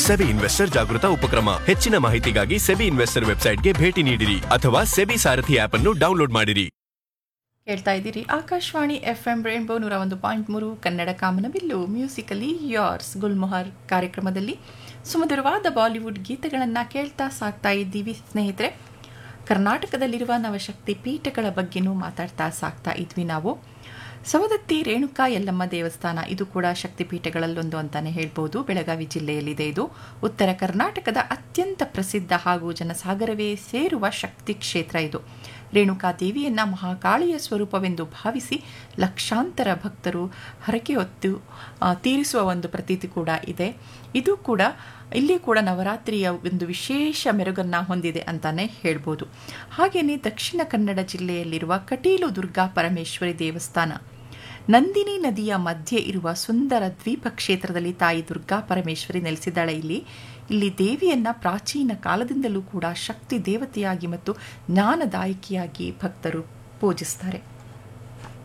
SEBI investor ಜಾಗೃತ ಉಪಕ್ರಮ ಹೆಚ್ಚಿನ ಮಾಹಿತಿಗಾಗಿ ಸೆಬಿ ಇನ್ವೆಸ್ಟರ್ ವೆಬ್ಸೈಟ್ಗೆ ಭೇಟಿ ನೀಡಿರಿ ಅಥವಾ ಸೆಬಿ ಸಾರಥಿ ಆಪ್ ಅನ್ನು ಡೌನ್ಲೋಡ್ ಮಾಡಿರಿ ಕೇಳ್ತಾ ಇದ್ದೀರಿ ಆಕಾಶವಾಣಿ ಎಫ್ ಎಂ ರೇನ್ಬೋ ನೂರ ಒಂದು ಪಾಯಿಂಟ್ ಮೂರು ಕನ್ನಡ ಕಾಮನಬಿಲ್ಲು ಮ್ಯೂಸಿಕಲಿ ಯಾರ್ಸ್ ಗುಲ್ಮೊಹರ್ ಕಾರ್ಯಕ್ರಮದಲ್ಲಿ ಸುಮಧುರವಾದ ಬಾಲಿವುಡ್ ಗೀತೆಗಳನ್ನು ಕೇಳ್ತಾ ಸಾಕ್ತಾ ಇದ್ದೀವಿ ಸ್ನೇಹಿತರೆ ಕರ್ನಾಟಕದಲ್ಲಿರುವ ನವಶಕ್ತಿ ಪೀಠಗಳ ಬಗ್ಗೆನೂ ಮಾತಾಡ್ತಾ ಸಾಕ್ತಾ ಇದ್ವಿ ನಾವು ಸವದತ್ತಿ ರೇಣುಕಾ ಯಲ್ಲಮ್ಮ ದೇವಸ್ಥಾನ ಇದು ಕೂಡ ಶಕ್ತಿಪೀಠಗಳಲ್ಲೊಂದು ಅಂತಾನೆ ಹೇಳ್ಬೋದು ಬೆಳಗಾವಿ ಜಿಲ್ಲೆಯಲ್ಲಿದೆ ಇದು ಉತ್ತರ ಕರ್ನಾಟಕದ ಅತ್ಯಂತ ಪ್ರಸಿದ್ಧ ಹಾಗೂ ಜನಸಾಗರವೇ ಸೇರುವ ಶಕ್ತಿ ಕ್ಷೇತ್ರ ಇದು ರೇಣುಕಾ ದೇವಿಯನ್ನ ಮಹಾಕಾಳಿಯ ಸ್ವರೂಪವೆಂದು ಭಾವಿಸಿ ಲಕ್ಷಾಂತರ ಭಕ್ತರು ಹರಕೆ ಹೊತ್ತು ಆ, ತೀರಿಸುವ ಒಂದು ಪ್ರತೀತಿ ಕೂಡ ಇದೆ ಇದು ಕೂಡ ಇಲ್ಲಿ ಕೂಡ ನವರಾತ್ರಿಯ ಒಂದು ವಿಶೇಷ ಮೆರುಗನ್ನ ಹೊಂದಿದೆ ಅಂತಾನೆ ಹೇಳ್ಬೋದು ಹಾಗೆಯೇ ದಕ್ಷಿಣ ಕನ್ನಡ ಜಿಲ್ಲೆಯಲ್ಲಿರುವ ಕಟೀಲು ದುರ್ಗಾ ಪರಮೇಶ್ವರಿ ದೇವಸ್ಥಾನ ನಂದಿನಿ ನದಿಯ ಮಧ್ಯೆ ಇರುವ ಸುಂದರ ದ್ವೀಪ ಕ್ಷೇತ್ರದಲ್ಲಿ ತಾಯಿ ದುರ್ಗಾ ಪರಮೇಶ್ವರಿ ನೆಲೆಸಿದ್ದಾಳೆ ಇಲ್ಲಿ ಇಲ್ಲಿ ದೇವಿಯನ್ನ ಪ್ರಾಚೀನ ಕಾಲದಿಂದಲೂ ಕೂಡ ಶಕ್ತಿ ದೇವತೆಯಾಗಿ ಮತ್ತು ಜ್ಞಾನದಾಯಕಿಯಾಗಿ ಭಕ್ತರು ಪೂಜಿಸ್ತಾರೆ